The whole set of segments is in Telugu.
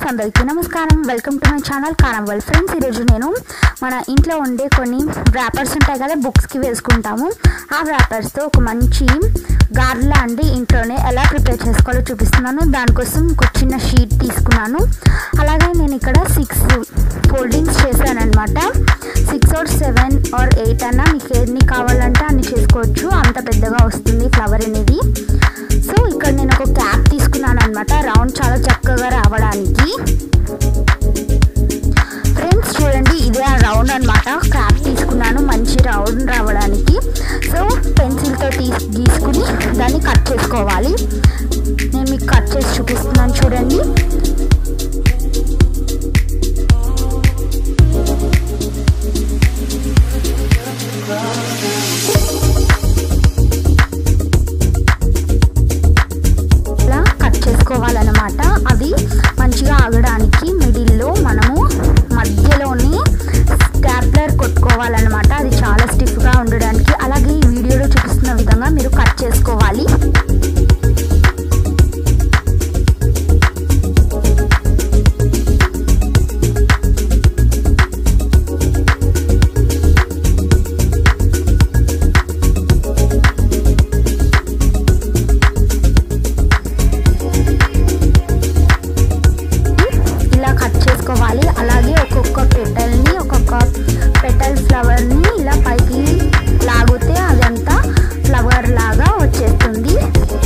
ఫ్రెండ్స్ అందరికీ నమస్కారం వెల్కమ్ టు మై ఛానల్ కారంవల్ ఫ్రెండ్స్ ఈరోజు నేను మన ఇంట్లో ఉండే కొన్ని ర్యాపర్స్ ఉంటాయి కదా బుక్స్కి వేసుకుంటాము ఆ ర్యాపర్స్తో ఒక మంచి గార్లా అండి ఇంట్లోనే ఎలా ప్రిపేర్ చేసుకోవాలో చూపిస్తున్నాను దానికోసం ఒక చిన్న షీట్ తీసుకున్నాను అలాగే నేను ఇక్కడ సిక్స్ ఫోల్డింగ్స్ చేశాను అనమాట six or seven or eight అన్న మీకు ఎన్ని కావాలంటే అన్ని చేసుకోవచ్చు అంత పెద్దగా వస్తుంది ఫ్లవర్ అనేది సో ఇక్కడ నేను ఒక క్యాప్ తీసుకున్నాను అనమాట రౌండ్ చాలా చక్కగా రావడానికి ఫ్రెండ్స్ చూడండి ఇదే ఆ రౌండ్ అనమాట క్యాప్ తీసుకున్నాను మంచి రౌండ్ రావడానికి సో పెన్సిల్తో తీ గీసుకుని దాన్ని కట్ చేసుకోవాలి నేను మీకు కట్ చేసి చూపిస్తున్నాను చూడండి ఇలా కట్ చేసుకోవాలన్నమాట అది మంచిగా ఆగడానికి మిడిల్లో మనము మధ్యలోని స్టాప్లర్ కొట్టుకోవాలన్నమాట అది చాలా స్టిఫ్గా ఉండడానికి అలాగే ఈ వీడియోలో చూపిస్తున్న విధంగా మీరు కట్ చేసుకోవాలి ఇలా కట్ చేసుకోవాలి అలాగే ఒక్కొక్క పెటల్ని ఒక్కొక్క పెటల్ ఫ్లవర్ని ఇలా పైకి లాగితే అదంతా ఫ్లవర్ లాగా వచ్చేస్తుంది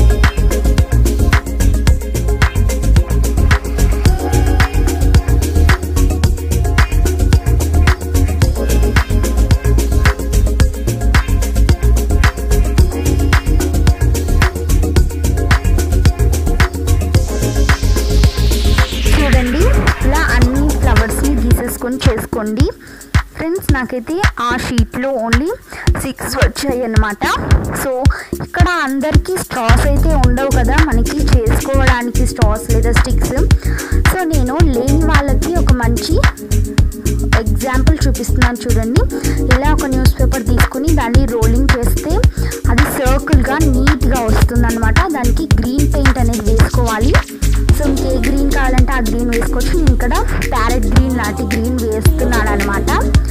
చూడండి ఇలా అన్ని ఫ్లవర్స్ని గీసేసుకొని చేసుకోండి ఫ్రెండ్స్ నాకైతే ఆ షీట్లో ఓన్లీ సిక్స్ వచ్చాయి అన్నమాట సో ఇక్కడ అందరికీ స్ట్రాస్ అయితే ఉండవు కదా మనకి చేసుకోవడానికి స్ట్రాస్ లేదా స్టిక్స్ సో నేను లేని వాళ్ళకి ఒక మంచి ఎగ్జాంపుల్ చూపిస్తున్నాను చూడండి ఇలా ఒక న్యూస్ పేపర్ తీసుకుని దాన్ని రోలింగ్ చేస్తే అది సర్కిల్గా నీట్గా వస్తుందన్నమాట దానికి గ్రీన్ పెయింట్ అనేది వేసుకోవాలి సో మీకు ఏ గ్రీన్ కావాలంటే ఆ గ్రీన్ వేసుకోవచ్చు నేను ఇక్కడ ప్యారెట్ గ్రీన్ లాంటి గ్రీన్ వేస్తున్నాను అనమాట